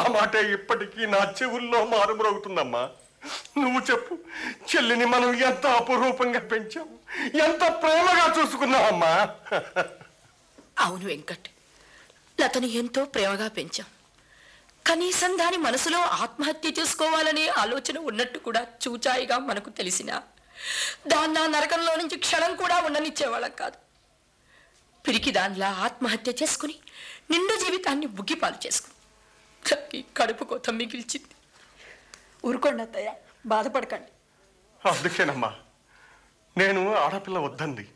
మాటే ఇప్పటికీ నా చెవుల్లో మారుమ్రోగుతుందమ్మా నువ్వు చెప్పు చెల్లిని మనం ఎంత అపురూపంగా పెంచాం ఎంత ప్రేమగా చూసుకున్నామమ్మా అవును వెంకట్ లతను ఎంతో ప్రేమగా పెంచాం కనీసం దాని మనసులో ఆత్మహత్య చేసుకోవాలనే ఆలోచన ఉన్నట్టు కూడా చూచాయిగా మనకు తెలిసినా దాన్ని ఆ నరకంలో నుంచి క్షణం కూడా ఉండనిచ్చేవాళ్ళం కాదు పిరికి దానిలా ఆత్మహత్య చేసుకుని నిండు జీవితాన్ని బుగ్గిపాలు చేసుకుని ఈ కడుపు కోత మిగిల్చింది ఊరుకోండి అత్తయ్య బాధపడకండి అందుకేనమ్మా నేను ఆడపిల్ల వద్దంది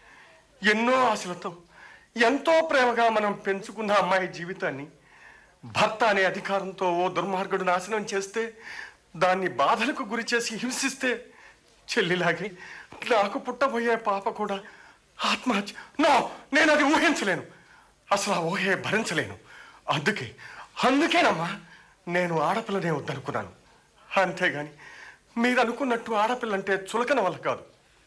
ఎన్నో ఆశలతో ఎంతో ప్రేమగా మనం పెంచుకున్న అమ్మాయి జీవితాన్ని భర్త అనే అధికారంతో ఓ దుర్మార్గుడు నాశనం చేస్తే దాన్ని బాధలకు గురి చేసి హింసిస్తే చెల్లిలాగే నాకు పుట్టబోయే పాప కూడా ఆత్మహత్య నో నేను అది ఊహించలేను అసలు ఆ ఊహే భరించలేను అందుకే అందుకేనమ్మా నేను ఆడపిల్లనే వద్దనుకున్నాను అంతేగాని మీరు అనుకున్నట్టు ఆడపిల్లంటే చులకన వల్ల కాదు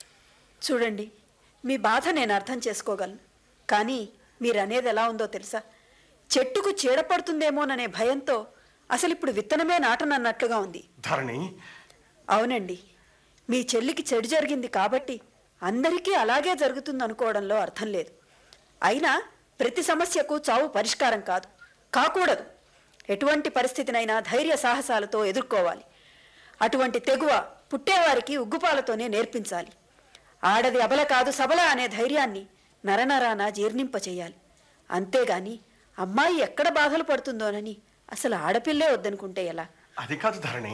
చూడండి మీ బాధ నేను అర్థం చేసుకోగలను కానీ మీరు అనేది ఎలా ఉందో తెలుసా చెట్టుకు చీడ పడుతుందేమోననే భయంతో అసలు ఇప్పుడు విత్తనమే నాటనన్నట్లుగా ఉంది ధరణి అవునండి మీ చెల్లికి చెడు జరిగింది కాబట్టి అందరికీ అలాగే జరుగుతుంది అనుకోవడంలో అర్థం లేదు అయినా ప్రతి సమస్యకు చావు పరిష్కారం కాదు కాకూడదు ఎటువంటి పరిస్థితినైనా ధైర్య సాహసాలతో ఎదుర్కోవాలి అటువంటి తెగువ పుట్టేవారికి ఉగ్గుపాలతోనే నేర్పించాలి ఆడది అబల కాదు సబల అనే ధైర్యాన్ని నరనరాన జీర్ణింపచేయాలి అంతేగాని అమ్మాయి ఎక్కడ బాధలు పడుతుందోనని అసలు ఆడపిల్లే వద్దనుకుంటే ఎలా అది కాదు ధరణి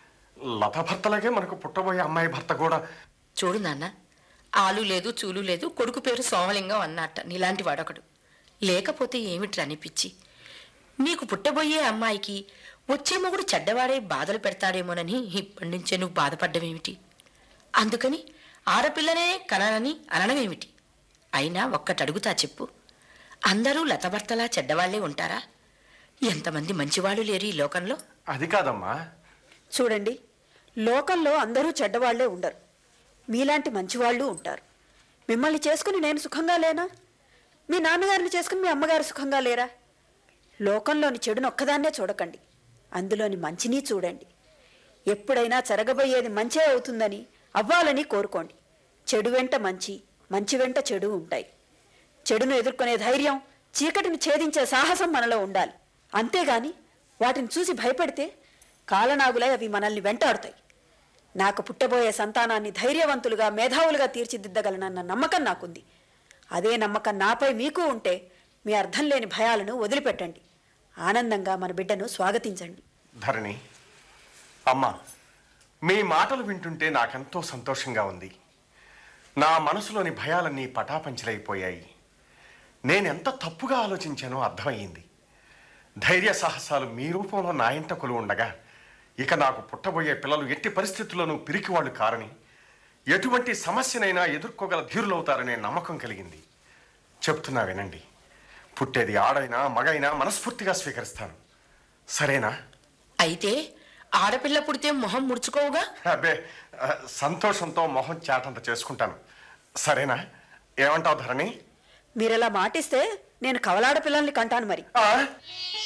లత భర్తలాగే మనకు పుట్టబోయే అమ్మాయి భర్త కూడా చూడు నాన్న ఆలు లేదు చూలు లేదు కొడుకు పేరు సోమలింగం అన్నట్ట నీలాంటి వాడొకడు లేకపోతే ఏమిట్రా అనిపించి నీకు పుట్టబోయే అమ్మాయికి వచ్చే మొగుడు చెడ్డవాడే బాధలు పెడతాడేమోనని ఇప్పటి నుంచే నువ్వు బాధపడ్డమేమిటి అందుకని ఆడపిల్లనే కననని అనడమేమిటి అయినా ఒక్కటి అడుగుతా చెప్పు అందరూ లతభర్తలా చెడ్డవాళ్లే ఉంటారా ఎంతమంది మంచివాళ్ళు లేరు ఈ లోకంలో అది కాదమ్మా చూడండి లోకంలో అందరూ చెడ్డవాళ్లే ఉండరు మీలాంటి మంచివాళ్ళు ఉంటారు మిమ్మల్ని చేసుకుని నేను సుఖంగా లేనా మీ నాన్నగారిని చేసుకుని మీ అమ్మగారు సుఖంగా లేరా లోకంలోని చెడును ఒక్కదాన్నే చూడకండి అందులోని మంచిని చూడండి ఎప్పుడైనా జరగబోయేది మంచే అవుతుందని అవ్వాలని కోరుకోండి చెడు వెంట మంచి మంచి వెంట చెడు ఉంటాయి చెడును ఎదుర్కొనే ధైర్యం చీకటిని ఛేదించే సాహసం మనలో ఉండాలి అంతేగాని వాటిని చూసి భయపడితే కాలనాగులై అవి మనల్ని వెంటాడుతాయి నాకు పుట్టబోయే సంతానాన్ని ధైర్యవంతులుగా మేధావులుగా తీర్చిదిద్దగలనన్న నమ్మకం నాకుంది అదే నమ్మకం నాపై మీకు ఉంటే మీ అర్థం లేని భయాలను వదిలిపెట్టండి ఆనందంగా మన బిడ్డను స్వాగతించండి ధరణి అమ్మా మీ మాటలు వింటుంటే నాకెంతో సంతోషంగా ఉంది నా మనసులోని భయాలన్నీ పటాపంచలైపోయాయి నేనెంత తప్పుగా ఆలోచించానో అర్థమయ్యింది ధైర్య సాహసాలు మీ రూపంలో నా ఇంట కొలు ఉండగా ఇక నాకు పుట్టబోయే పిల్లలు ఎట్టి పరిస్థితుల్లోనూ పిరికివాళ్ళు కారని ఎటువంటి సమస్యనైనా ఎదుర్కోగల ధీరులవుతారనే నమ్మకం కలిగింది చెప్తున్నా వినండి పుట్టేది ఆడైనా మగైనా మనస్ఫూర్తిగా స్వీకరిస్తాను సరేనా అయితే ఆడపిల్ల పుడితే మొహం ముడుచుకోవుగా అబ్బే ఆ, సంతోషంతో మొహం చాటంత చేసుకుంటాను సరేనా ఏమంటావు ధరణి మీరలా మాటిస్తే నేను కవలాడ పిల్లల్ని కంటాను మరి ఆ?